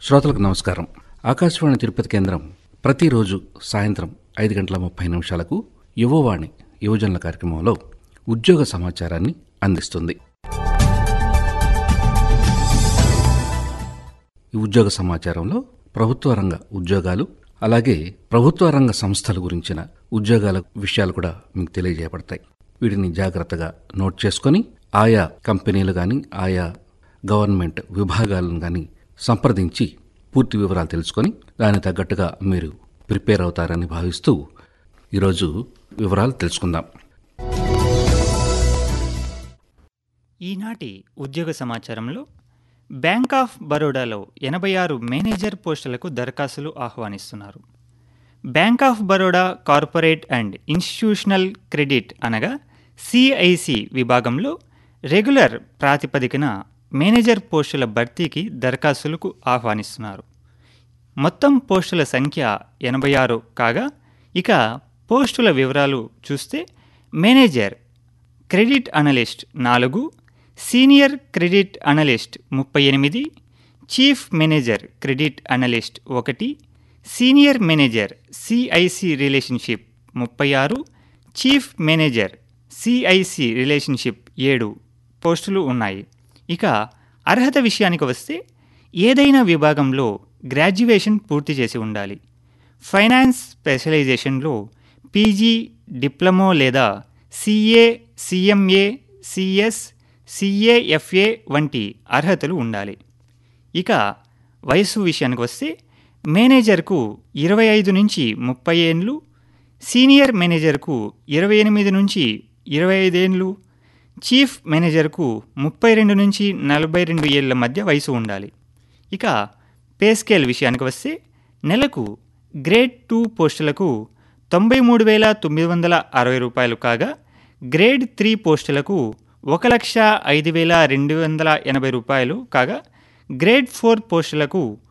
శ్రోతలకు నమస్కారం ఆకాశవాణి తిరుపతి కేంద్రం ప్రతిరోజు సాయంత్రం ఐదు గంటల ముప్పై నిమిషాలకు యువవాణి యువజనుల కార్యక్రమంలో ఉద్యోగ సమాచారాన్ని అందిస్తుంది ఈ ఉద్యోగ సమాచారంలో ప్రభుత్వ రంగ ఉద్యోగాలు అలాగే ప్రభుత్వ రంగ సంస్థల గురించిన ఉద్యోగాల విషయాలు కూడా మీకు తెలియజేయబడతాయి వీటిని జాగ్రత్తగా నోట్ చేసుకొని ఆయా కంపెనీలు కానీ ఆయా గవర్నమెంట్ విభాగాలను కానీ సంప్రదించి పూర్తి వివరాలు తెలుసుకొని దానికి తగ్గట్టుగా మీరు ప్రిపేర్ అవుతారని భావిస్తూ ఈరోజు వివరాలు తెలుసుకుందాం ఈనాటి ఉద్యోగ సమాచారంలో బ్యాంక్ ఆఫ్ బరోడాలో ఎనభై ఆరు మేనేజర్ పోస్టులకు దరఖాస్తులు ఆహ్వానిస్తున్నారు bank of Baroda corporate and institutional credit అనగా సిఐసి విభాగంలో రెగ్యులర్ ప్రాతిపదికన మేనేజర్ పోస్టుల భర్తీకి దరఖాస్తులకు ఆహ్వానిస్తున్నారు మొత్తం పోస్టుల సంఖ్య ఎనభై ఆరు కాగా ఇక పోస్టుల వివరాలు చూస్తే మేనేజర్ క్రెడిట్ అనలిస్ట్ నాలుగు సీనియర్ క్రెడిట్ అనలిస్ట్ ముప్పై ఎనిమిది చీఫ్ మేనేజర్ క్రెడిట్ అనలిస్ట్ ఒకటి సీనియర్ మేనేజర్ సిఐసి రిలేషన్షిప్ ముప్పై ఆరు చీఫ్ మేనేజర్ సిఐసి రిలేషన్షిప్ ఏడు పోస్టులు ఉన్నాయి ఇక అర్హత విషయానికి వస్తే ఏదైనా విభాగంలో గ్రాడ్యుయేషన్ పూర్తి చేసి ఉండాలి ఫైనాన్స్ స్పెషలైజేషన్లో పీజీ డిప్లొమో లేదా సిఏ సిఎంఏ సిఎస్ సిఏఎఫ్ఏ వంటి అర్హతలు ఉండాలి ఇక వయస్సు విషయానికి వస్తే మేనేజర్కు ఇరవై ఐదు నుంచి ముప్పై ఏండ్లు సీనియర్ మేనేజర్కు ఇరవై ఎనిమిది నుంచి ఇరవై ఐదేండ్లు చీఫ్ మేనేజర్కు ముప్పై రెండు నుంచి నలభై రెండు ఏళ్ల మధ్య వయసు ఉండాలి ఇక పే స్కేల్ విషయానికి వస్తే నెలకు గ్రేడ్ టూ పోస్టులకు తొంభై మూడు వేల తొమ్మిది వందల అరవై రూపాయలు కాగా గ్రేడ్ త్రీ పోస్టులకు ఒక లక్ష ఐదు వేల రెండు వందల ఎనభై రూపాయలు కాగా గ్రేడ్ ఫోర్ పోస్టులకు